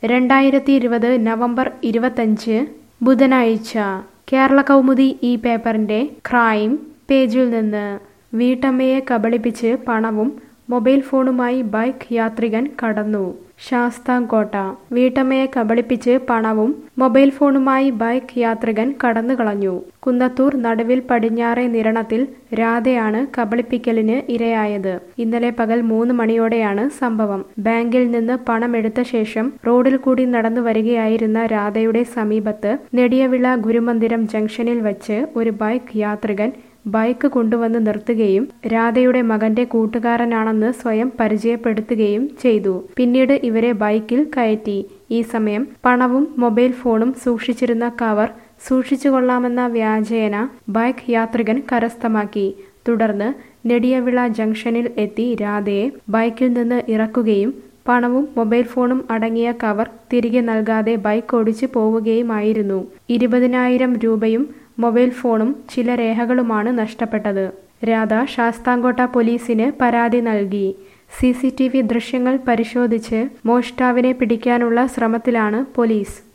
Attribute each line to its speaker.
Speaker 1: രണ്ടായിരത്തി ഇരുപത് നവംബർ ഇരുപത്തഞ്ച് ബുധനാഴ്ച കേരള കൗമുദി ഈ പേപ്പറിന്റെ ക്രൈം പേജിൽ നിന്ന് വീട്ടമ്മയെ കബളിപ്പിച്ച് പണവും മൊബൈൽ ഫോണുമായി ബൈക്ക് യാത്രികൻ കടന്നു ശാസ്താംകോട്ട വീട്ടമ്മയെ കബളിപ്പിച്ച് പണവും മൊബൈൽ ഫോണുമായി ബൈക്ക് യാത്രികൻ കടന്നു കളഞ്ഞു കുന്നത്തൂർ നടുവിൽ പടിഞ്ഞാറെ നിരണത്തിൽ രാധയാണ് കബളിപ്പിക്കലിന് ഇരയായത് ഇന്നലെ പകൽ മൂന്ന് മണിയോടെയാണ് സംഭവം ബാങ്കിൽ നിന്ന് പണമെടുത്ത ശേഷം റോഡിൽ കൂടി നടന്നു വരികയായിരുന്ന രാധയുടെ സമീപത്ത് നെടിയവിള ഗുരുമന്ദിരം ജംഗ്ഷനിൽ വച്ച് ഒരു ബൈക്ക് യാത്രികൻ ബൈക്ക് കൊണ്ടുവന്ന് നിർത്തുകയും രാധയുടെ മകന്റെ കൂട്ടുകാരനാണെന്ന് സ്വയം പരിചയപ്പെടുത്തുകയും ചെയ്തു പിന്നീട് ഇവരെ ബൈക്കിൽ കയറ്റി ഈ സമയം പണവും മൊബൈൽ ഫോണും സൂക്ഷിച്ചിരുന്ന കവർ സൂക്ഷിച്ചുകൊള്ളാമെന്ന വ്യാജേന ബൈക്ക് യാത്രികൻ കരസ്ഥമാക്കി തുടർന്ന് നെടിയവിള ജംഗ്ഷനിൽ എത്തി രാധയെ ബൈക്കിൽ നിന്ന് ഇറക്കുകയും പണവും മൊബൈൽ ഫോണും അടങ്ങിയ കവർ തിരികെ നൽകാതെ ബൈക്ക് ഓടിച്ചു പോവുകയുമായിരുന്നു ഇരുപതിനായിരം രൂപയും മൊബൈൽ ഫോണും ചില രേഖകളുമാണ് നഷ്ടപ്പെട്ടത് രാധ ശാസ്താംകോട്ട പോലീസിന് പരാതി നൽകി സി സി ടി വി ദൃശ്യങ്ങൾ പരിശോധിച്ച് മോഷ്ടാവിനെ പിടിക്കാനുള്ള ശ്രമത്തിലാണ് പോലീസ്